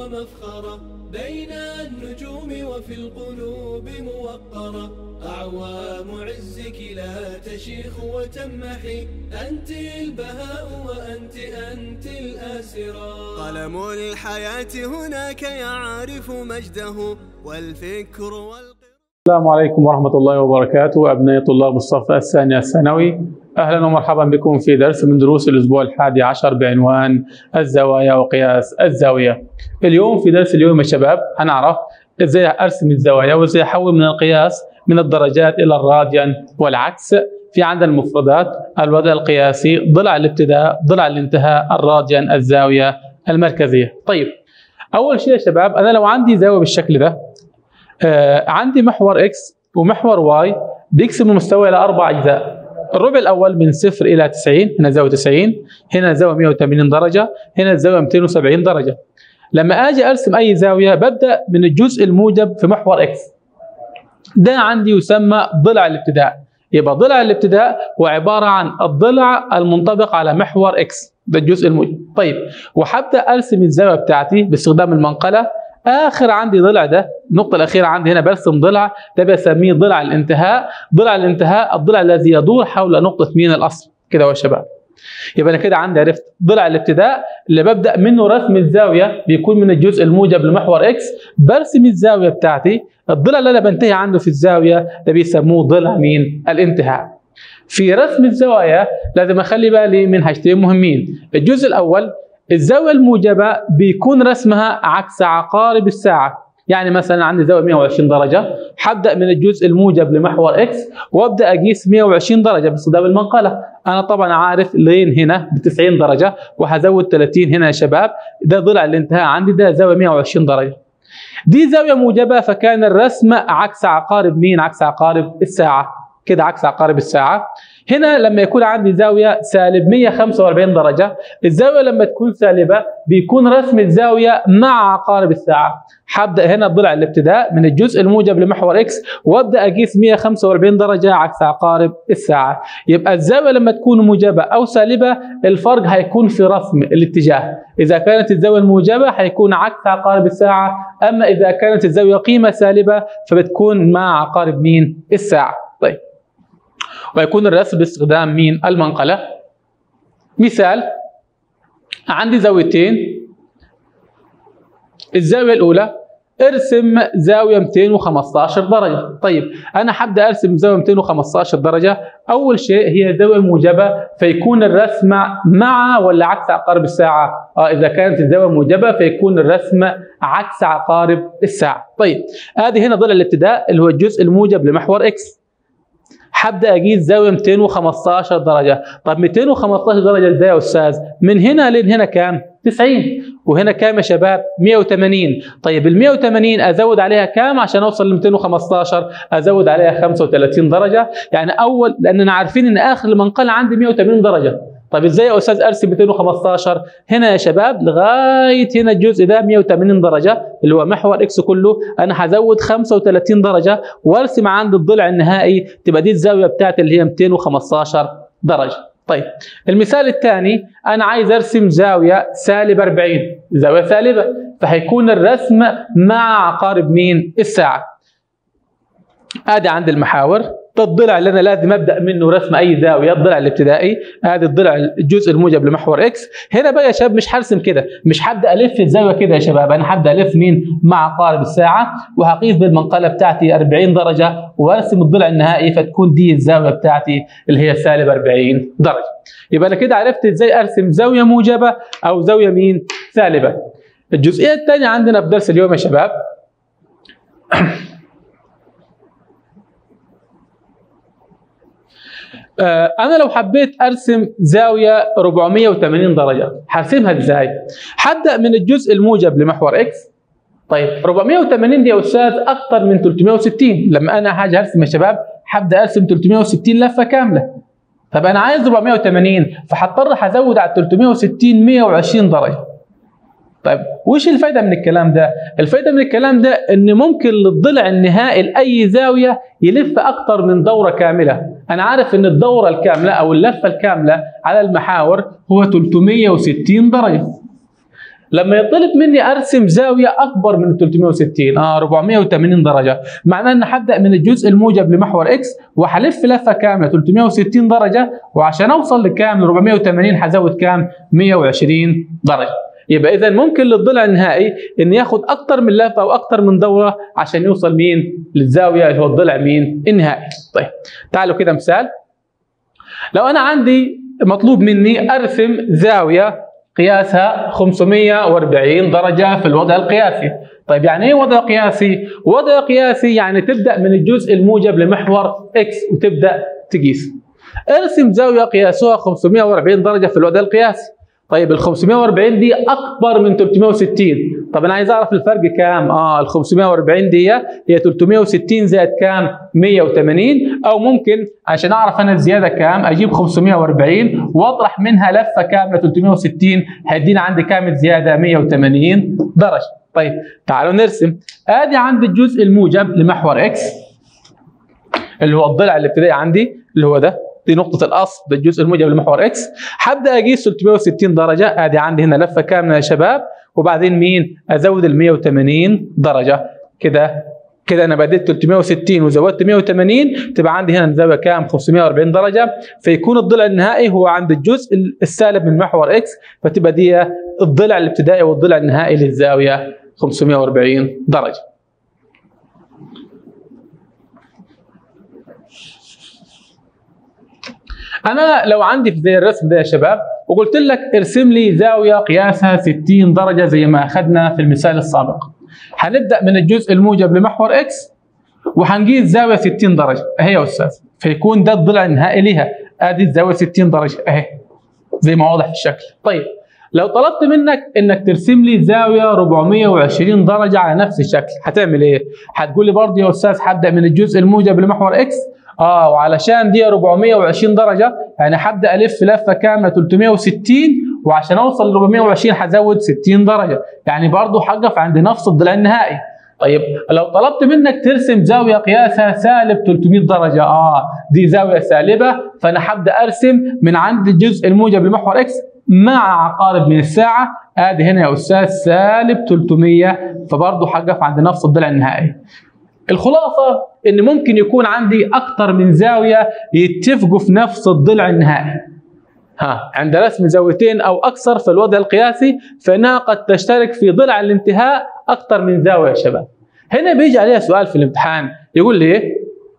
ومفخرة بين النجوم وفي القلوب موقرة أعوام عزك لا تشيخ وتمحي أنت البهاء وأنت أنت الآسرة قلم الحياة هناك يعرف مجده والفكر والقرار السلام عليكم ورحمة الله وبركاته أبناء طلاب الصف الثاني الثانوي أهلا ومرحبا بكم في درس من دروس الأسبوع الحادي عشر بعنوان الزوايا وقياس الزاوية اليوم في درس اليوم يا شباب هنعرف إزاي أرسم الزوايا وإزاي أحول من القياس من الدرجات إلى الراديان والعكس في عندنا المفردات الوضع القياسي ضلع الابتداء ضلع الانتهاء الراديان الزاوية المركزية طيب أول شيء يا شباب أنا لو عندي زاوية بالشكل ده آه عندي محور اكس ومحور واي بيقسم المستوى الى اربع اجزاء الربع الاول من صفر الى 90 هنا زاويه 90 هنا زاويه 180 درجه هنا الزاويه 270 درجه لما اجي ارسم اي زاويه ببدا من الجزء الموجب في محور اكس ده عندي يسمى ضلع الابتداء يبقى ضلع الابتداء هو عباره عن الضلع المنطبق على محور اكس ده الجزء الموجب طيب وحبدا ارسم الزاويه بتاعتي باستخدام المنقله اخر عندي ضلع ده النقطه الاخيره عندي هنا برسم ضلع ده بسميه ضلع الانتهاء ضلع الانتهاء الضلع الذي يدور حول نقطه مين الاصل كده يا شباب يبقى انا كده عندي عرفت ضلع الابتداء اللي ببدا منه رسم الزاويه بيكون من الجزء الموجب لمحور اكس برسم الزاويه بتاعتي الضلع اللي انا بنتهي عنده في الزاويه ده بيسموه ضلع مين الانتهاء في رسم الزوايا لازم اخلي بالي من حاجتين مهمين الجزء الاول الزاوية الموجبة بيكون رسمها عكس عقارب الساعة يعني مثلا عندي زاوية 120 درجة حبدأ من الجزء الموجب لمحور اكس وابدأ اقيس 120 درجة باستخدام المنقلة انا طبعا عارف لين هنا ب 90 درجة وهزود 30 هنا يا شباب ده ضلع الانتهاء عندي ده زاوية 120 درجة دي زاوية موجبة فكان الرسم عكس عقارب مين عكس عقارب الساعة كده عكس عقارب الساعة هنا لما يكون عندي زاوية سالب 145 درجة الزاوية لما تكون سالبة بيكون رسم الزاوية مع عقارب الساعة حبدأ هنا ضلع الابتداء من الجزء الموجب لمحور اكس وابدأ اقيس 145 درجة عكس عقارب الساعة يبقى الزاوية لما تكون موجبة او سالبة الفرق هيكون في رسم الاتجاه اذا كانت الزاوية الموجبة هيكون عكس عقارب الساعة اما اذا كانت الزاوية قيمة سالبة فبتكون مع عقارب مين الساعة طيب ويكون الرسم باستخدام مين المنقلة مثال عندي زاويتين الزاوية الأولى ارسم زاوية 215 درجة طيب أنا حبدأ أرسم زاوية 215 درجة أول شيء هي زاوية موجبة فيكون الرسم مع ولا عكس عقارب الساعة آه إذا كانت الزاوية موجبة فيكون الرسم عكس عقارب الساعة طيب هذه هنا ضلع الابتداء اللي هو الجزء الموجب لمحور إكس حبدا اقيس زاويه 215 درجه طب 215 درجه ازاي يا استاذ من هنا لين هنا كام 90 وهنا كام يا شباب 180 طيب ال 180 ازود عليها كام عشان اوصل ل 215 ازود عليها 35 درجه يعني اول لاننا عارفين ان اخر المنقله عندي 180 درجه طيب ازاي يا استاذ ارسم 215 هنا يا شباب لغايه هنا الجزء ده 180 درجه اللي هو محور اكس كله انا هزود 35 درجه وارسم عند الضلع النهائي تبقى دي الزاويه بتاعتي اللي هي 215 درجه طيب المثال الثاني انا عايز ارسم زاويه سالب 40 زاويه سالبه فهيكون الرسم مع عقارب مين الساعه ادي عند المحاور ده الضلع اللي انا لازم ابدا منه رسم اي زاويه الضلع الابتدائي ادي الضلع الجزء الموجب لمحور اكس هنا بقى يا شباب مش هرسم كده مش هبدا الف الزاويه كده يا شباب انا هبدا الف مين مع عقارب الساعه وهقيس بالمنقله بتاعتي 40 درجه وارسم الضلع النهائي فتكون دي الزاويه بتاعتي اللي هي سالب 40 درجه يبقى انا كده عرفت ازاي ارسم زاويه موجبه او زاويه مين سالبه الجزئيه الثانيه عندنا في درس اليوم يا شباب انا لو حبيت ارسم زاويه 480 درجه هرسمها ازاي هبدا من الجزء الموجب لمحور اكس طيب 480 دي يا استاذ اكثر من 360 لما انا هاجي ارسم يا شباب هبدا ارسم 360 لفه كامله طب انا عايز 480 فهضطر هزود على 360 120 درجه طيب وش الفايده من الكلام ده؟ الفايده من الكلام ده ان ممكن للضلع النهائي لاي زاويه يلف اكثر من دوره كامله، انا عارف ان الدوره الكامله او اللفه الكامله على المحاور هو 360 درجه. لما يطلب مني ارسم زاويه اكبر من 360 اه 480 درجه معناه ان هبدا من الجزء الموجب لمحور اكس وهلف لفه كامله 360 درجه وعشان اوصل لكام ل 480 هزود كام 120 درجه يبقى اذا ممكن للضلع النهائي ان ياخد اكتر من لفه او اكتر من دوره عشان يوصل مين للزاويه اللي هو الضلع مين النهائي طيب تعالوا كده مثال لو انا عندي مطلوب مني ارسم زاويه قياسها 540 درجه في الوضع القياسي طيب يعني ايه وضع قياسي وضع قياسي يعني تبدا من الجزء الموجب لمحور اكس وتبدا تقيس ارسم زاويه قياسها 540 درجه في الوضع القياسي طيب ال 540 دي اكبر من 360 طب انا عايز اعرف الفرق كام اه ال 540 دي هي 360 زائد كام 180 او ممكن عشان اعرف انا الزياده كام اجيب 540 واطرح منها لفه كامله 360 هيدينا عندي كام الزياده 180 درجه طيب تعالوا نرسم ادي عندي الجزء الموجب لمحور اكس اللي هو الضلع الابتدائي عندي اللي هو ده دي نقطة الأصل ده الجزء الموجب لمحور إكس هبدأ أقيس 360 درجة أدي عندي هنا لفة كاملة يا شباب وبعدين مين؟ أزود ال 180 درجة كده كده أنا بديت 360 وزودت 180 تبقى عندي هنا الزاوية كام؟ 540 درجة فيكون الضلع النهائي هو عند الجزء السالب من محور إكس فتبقى دي الضلع الابتدائي والضلع النهائي للزاوية 540 درجة. انا لو عندي في زي الرسم ده يا شباب وقلت لك ارسم لي زاويه قياسها 60 درجه زي ما اخذنا في المثال السابق هنبدا من الجزء الموجب لمحور اكس وهنقيس زاويه 60 درجه اهي يا استاذ فيكون ده الضلع النهائي ليها ادي الزاويه 60 درجه اهي زي ما واضح في الشكل طيب لو طلبت منك انك ترسم لي زاويه 420 درجه على نفس الشكل هتعمل ايه هتقول لي برضه يا استاذ هبدا من الجزء الموجب لمحور اكس اه وعلشان دي 420 درجه يعني هبدا الف لفه كامله 360 وعشان اوصل ل 420 هزود 60 درجه يعني برضه هقف عند نفس الضلع النهائي طيب لو طلبت منك ترسم زاويه قياسها سالب 300 درجه اه دي زاويه سالبه فانا هبدا ارسم من عند الجزء الموجب لمحور اكس مع عقارب من الساعه ادي هنا يا استاذ سالب 300 فبرضه هقف عند نفس الضلع النهائي الخلاصه ان ممكن يكون عندي اكثر من زاويه يتفقوا في نفس الضلع النهائي ها عند رسم زاويتين او اكثر في الوضع القياسي فانها قد تشترك في ضلع الانتهاء اكثر من زاويه يا شباب هنا بيجي عليها سؤال في الامتحان يقول لي ايه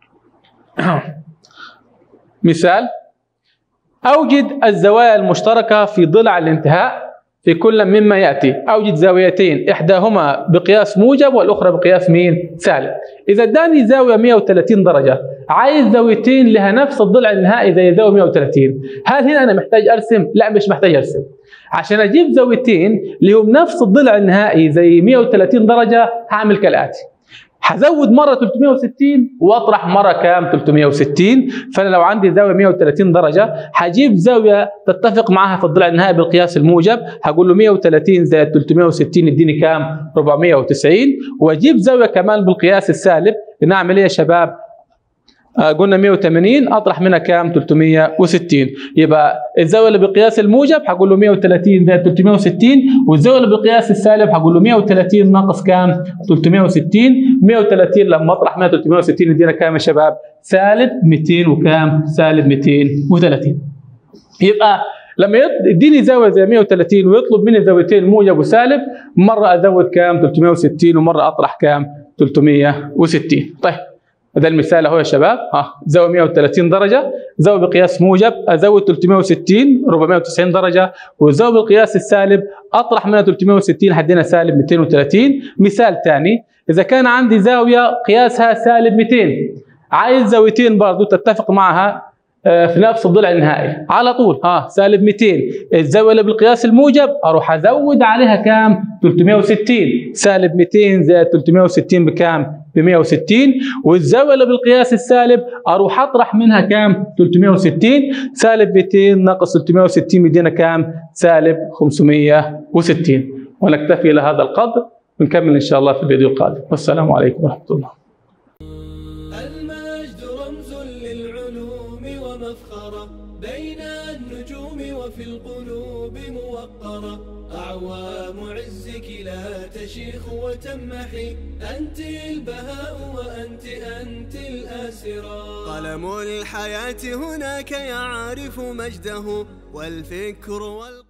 مثال اوجد الزوايا المشتركه في ضلع الانتهاء في كل مما ياتي اوجد زاويتين احداهما بقياس موجب والاخرى بقياس مين؟ سالب. اذا اداني زاويه 130 درجه عايز زاويتين لها نفس الضلع النهائي زي زاويه 130 هل هنا انا محتاج ارسم؟ لا مش محتاج ارسم. عشان اجيب زاويتين لهم نفس الضلع النهائي زي 130 درجه هعمل كالاتي. هزود مره 360 واطرح مره كام 360 فانا لو عندي زاويه 130 درجه هجيب زاويه تتفق معها في الضلع النهائي بالقياس الموجب هقول له 130 زائد 360 يديني كام 490 واجيب زاويه كمان بالقياس السالب نعمل ايه يا شباب آه قلنا 180 اطرح منها كام 360 يبقى الزاويه اللي بقياس الموجب هقول له 130 زائد 360 والزاويه اللي بقياس السالب هقول له 130 ناقص كام 360 130 لما اطرح منها 360 يدينا كام يا شباب سالب 200 وكام سالب 230 يبقى لما يديني زاويه زي 130 ويطلب مني زاويتين موجب وسالب مره ازود كام 360 ومره اطرح كام 360 طيب ده المثال اهو يا شباب ها زاويه 130 درجه زاويه بقياس موجب ازود 360 490 درجه والزاويه بالقياس السالب اطرح منها 360 هدينا سالب 230 مثال ثاني اذا كان عندي زاويه قياسها سالب 200 عايز زاويتين برضو تتفق معها في نفس الضلع النهائي على طول ها سالب 200 الزاويه اللي بالقياس الموجب اروح ازود عليها كام 360 سالب 200 زائد 360 بكام ب 160 والزاويه اللي بالقياس السالب اروح اطرح منها كام 360 سالب 200 ناقص 360 بيدينا كام سالب 560 ونكتفي الى هذا القدر ونكمل ان شاء الله في الفيديو القادم والسلام عليكم ورحمه الله المجد رمز للعلوم ومفخرة بين النجوم وفي وفي القلوب موقرة أعوام عزك لا تشيخ وتمحي أنت البهاء وأنت أنت الآسرة قلم الحياة هناك يعرف مجده والفكر والقلب